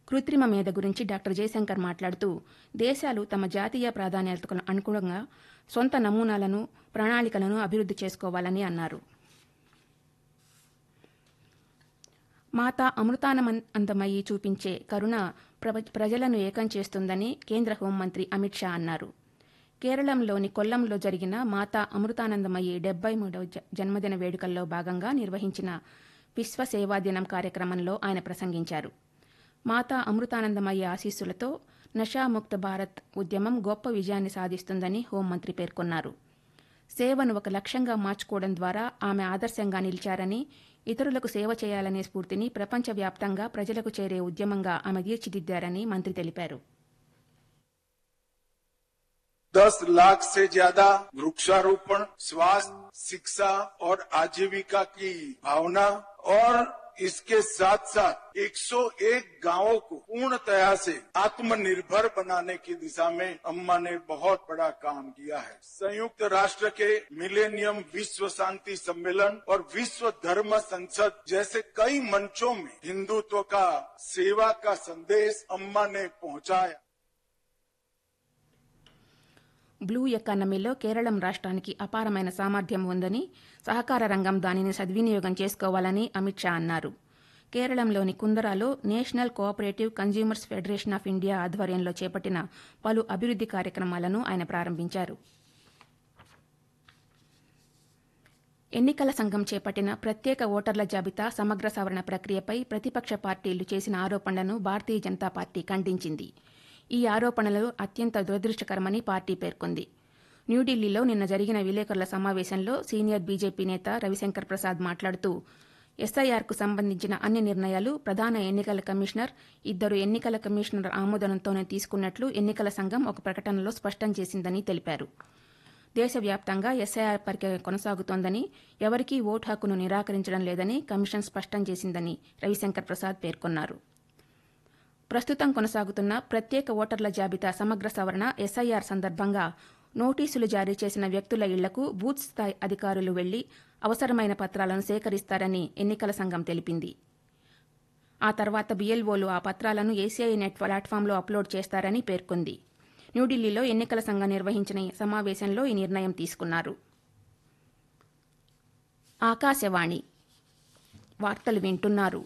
కృత్రిమ మేధ గురించి డాక్టర్ జయశంకర్ మాట్లాడుతూ దేశాలు తమ జాతీయ ప్రాధాన్యతకు అనుగుణంగా సొంత నమూనాలను ప్రణాళికలను అభివృద్ది చేసుకోవాలని అన్నారు మాతా అమృతానందమయి చూపించే కరుణ ప్ర- ప్రజలను ఏకం చేస్తుందని కేంద్ర హోంమంత్రి అమిత్ షా అన్నారు కేరళంలోని కొల్లంలో జరిగిన మాతా అమృతానందమయి డెబ్బై మూడవ జ- జన్మదిన వేడుకల్లో భాగంగా నిర్వహించిన విశ్వ సేవా దినం కార్యక్రమంలో ఆయన ప్రసంగించారు మాతా అమృతానందమయ్య ఆశీస్సులతో నషాముక్త భారత్ ఉద్యమం గొప్ప విజయాన్ని సాధిస్తుందని హోంమంత్రి పేర్కొన్నారు సేవను ఒక లక్ష్యంగా మార్చుకోవడం ద్వారా ఆమె ఆదర్శంగా నిలిచారని ఇతరులకు సేవ చేయాలనే స్ఫూర్తిని ప్రపంచవ్యాప్తంగా ప్రజలకు చేరే ఉద్యమంగా ఆమె తీర్చిదిద్దారని మంత్రి తెలిపారు दस लाख से ज्यादा वृक्षारोपण स्वास्थ्य शिक्षा और आजीविका की भावना और इसके साथ साथ 101 गांवों को पूर्णतया से आत्मनिर्भर बनाने की दिशा में अम्मा ने बहुत बड़ा काम किया है संयुक्त राष्ट्र के मिलेनियम विश्व शांति सम्मेलन और विश्व धर्म संसद जैसे कई मंचों में हिंदुत्व का सेवा का संदेश अम्मा ने पहुंचाया బ్లూ ఎకానమీలో కేరళం రాష్ట్రానికి అపారమైన సామర్థ్యం ఉందని సహకార రంగం దానిని సద్వినియోగం చేసుకోవాలని అమిత్ షా అన్నారు కేరళంలోని కుందరాలో national cooperative consumers federation of India ఆధ్వర్యంలో చేపట్టిన పలు అభివృద్ది కార్యక్రమాలను ఆయన ప్రారంభించారు ఎన్నికల సంఘం చేపట్టిన ప్రత్యేక ఓటర్ల జాబితా సమగ్ర సవరణ ప్రక్రియపై ప్రతిపక్ష పార్టీలు చేసిన ఆరోపణలను భారతీయ జనతా పార్టీ ఖండించింది ఈ ఆరోపణలు అత్యంత దురదృష్టకరమని పార్టీ పేర్కొంది న్యూఢిల్లీలో నిన్న జరిగిన విలేకరుల సమావేశంలో సీనియర్ బీజేపీ నేత రవిశంకర్ ప్రసాద్ మాట్లాడుతూ ఎస్ఐఆర్కు సంబంధించిన అన్ని నిర్ణయాలు ప్రధాన ఎన్నికల కమిషనర్ ఇద్దరు ఎన్నికల కమిషనర్ ఆమోదనంతోనే తీసుకున్నట్లు ఎన్నికల సంఘం ఒక ప్రకటనలో స్పష్టం చేసిందని తెలిపారు దేశవ్యాప్తంగా ఎస్ఐఆర్ ప్రక్రియ కొనసాగుతోందని ఎవరికీ ఓటు హక్కును నిరాకరించడం లేదని కమిషన్ స్పష్టం చేసిందని రవిశంకర్ ప్రసాద్ పేర్కొన్నారు ప్రస్తుతం కొనసాగుతున్న ప్రత్యేక ఓటర్ల జాబితా సమగ్ర సవరణ ఎస్ఐఆర్ సందర్భంగా నోటీసులు జారీ చేసిన వ్యక్తుల ఇళ్లకు బూత్ స్థాయి అధికారులు వెళ్లి అవసరమైన పత్రాలను సేకరిస్తారని ఎన్నికల సంఘం తెలిపింది ఆ తర్వాత బీఎల్ఓలు ఆ పత్రాలను ఏసీఐ నెట్ ప్లాట్ఫామ్లో అప్లోడ్ చేస్తారని పేర్కొంది న్యూఢిల్లీలో ఎన్నికల సంఘం నిర్వహించిన ఈ సమావేశంలో ఈ నిర్ణయం తీసుకున్నారు ఆకాశవాణి వార్తలు వింటున్నారు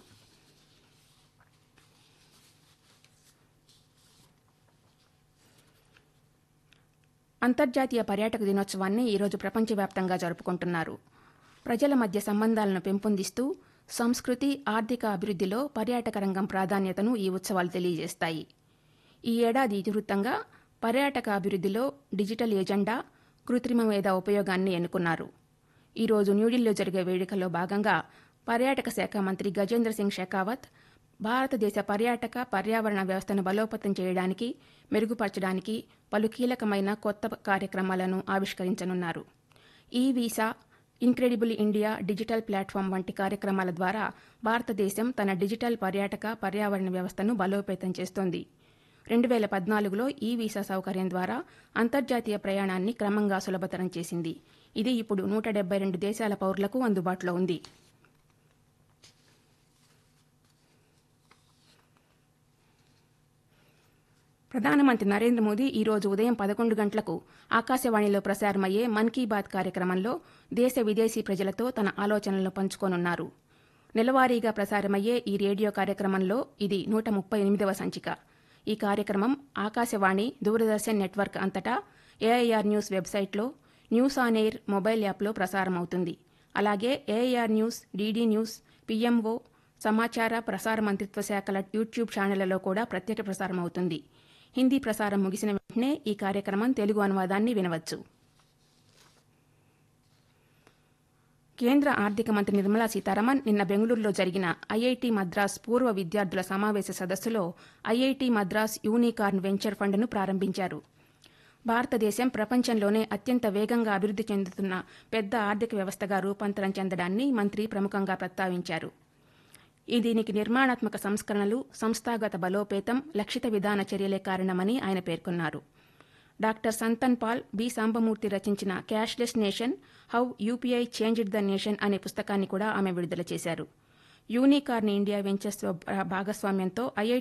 అంతర్జాతీయ పర్యాటక దినోత్సవాన్ని ఈరోజు ప్రపంచవ్యాప్తంగా జరుపుకుంటున్నారు ప్రజల మధ్య సంబంధాలను పెంపొందిస్తూ సంస్కృతి ఆర్థిక అభివృద్ధిలో పర్యాటక రంగం ప్రాధాన్యతను ఈ ఉత్సవాలు తెలియజేస్తాయి ఈ ఏడాది ఇతివృత్తంగా పర్యాటక అభివృద్ధిలో డిజిటల్ ఎజెండా కృత్రిమ మేధ ఉపయోగాన్ని ఎన్నుకున్నారు ఈరోజు న్యూఢిల్లీలో జరిగే వేడుకల్లో భాగంగా పర్యాటక శాఖ మంత్రి గజేంద్ర సింగ్ షెకావత్ భారతదేశ పర్యాటక పర్యావరణ వ్యవస్థను బలోపేతం చేయడానికి మెరుగుపరచడానికి పలు కీలకమైన కొత్త కార్యక్రమాలను ఆవిష్కరించనున్నారు ఈ visa incredible India digital platform వంటి కార్యక్రమాల ద్వారా భారతదేశం తన డిజిటల్ పర్యాటక పర్యావరణ వ్యవస్థను బలోపేతం చేస్తోంది రెండు వేల పద్నాలుగులో ఈ వీసా సౌకర్యం ద్వారా అంతర్జాతీయ ప్రయాణాన్ని క్రమంగా సులభతరం చేసింది ఇది ఇప్పుడు నూట డెబ్బై రెండు దేశాల పౌరులకు అందుబాటులో ఉంది ప్రధానమంత్రి నరేంద్ర మోదీ ఈ రోజు ఉదయం పదకొండు గంటలకు ఆకాశవాణిలో ప్రసారమయ్యే మన్ కీ బాత్ కార్యక్రమంలో దేశ విదేశీ ప్రజలతో తన ఆలోచనలను పంచుకోనున్నారు నెలవారీగా ప్రసారమయ్యే ఈ రేడియో కార్యక్రమంలో ఇది నూట ముప్పై ఎనిమిదవ సంచిక ఈ కార్యక్రమం ఆకాశవాణి దూరదర్శన్ నెట్వర్క్ అంతటా ఏఐఆర్ న్యూస్ వెబ్సైట్లో న్యూస్ ఆన్ ఎయిర్ మొబైల్ యాప్లో ప్రసారమవుతుంది అలాగే AIR news DD news PMO సమాచార ప్రసార మంత్రిత్వ శాఖల యూట్యూబ్ ఛానళ్లలో కూడా ప్రత్యేక ప్రసారం అవుతుంది హిందీ ప్రసారం ముగిసిన వెంటనే ఈ కార్యక్రమం తెలుగు అనువాదాన్ని వినవచ్చు కేంద్ర ఆర్థిక మంత్రి నిర్మలా సీతారామన్ నిన్న బెంగళూరులో జరిగిన ఐఐటి మద్రాస్ పూర్వ విద్యార్థుల సమావేశ సదస్సులో ఐఐటి మద్రాస్ యూనికార్న్ వెంచర్ ఫండ్ను ప్రారంభించారు భారతదేశం ప్రపంచంలోనే అత్యంత వేగంగా అభివృద్ధి చెందుతున్న పెద్ద ఆర్థిక వ్యవస్థగా రూపాంతరం చెందడాన్ని మంత్రి ప్రముఖంగా ప్రస్తావించారు ఈ దీనికి నిర్మాణాత్మక సంస్కరణలు సంస్థాగత బలోపేతం లక్షిత విధాన చర్యలే కారణమని ఆయన పేర్కొన్నారు డాక్టర్ సంతన్ పాల్ బి సాంబమూర్తి రచించిన cashless nation how UPI changed the nation అనే పుస్తకాన్ని కూడా ఆమె విడుదల చేశారు యూనికార్న్ ఇండియా వెంచర్స్ భాగస్వామ్యంతో ఐఐటి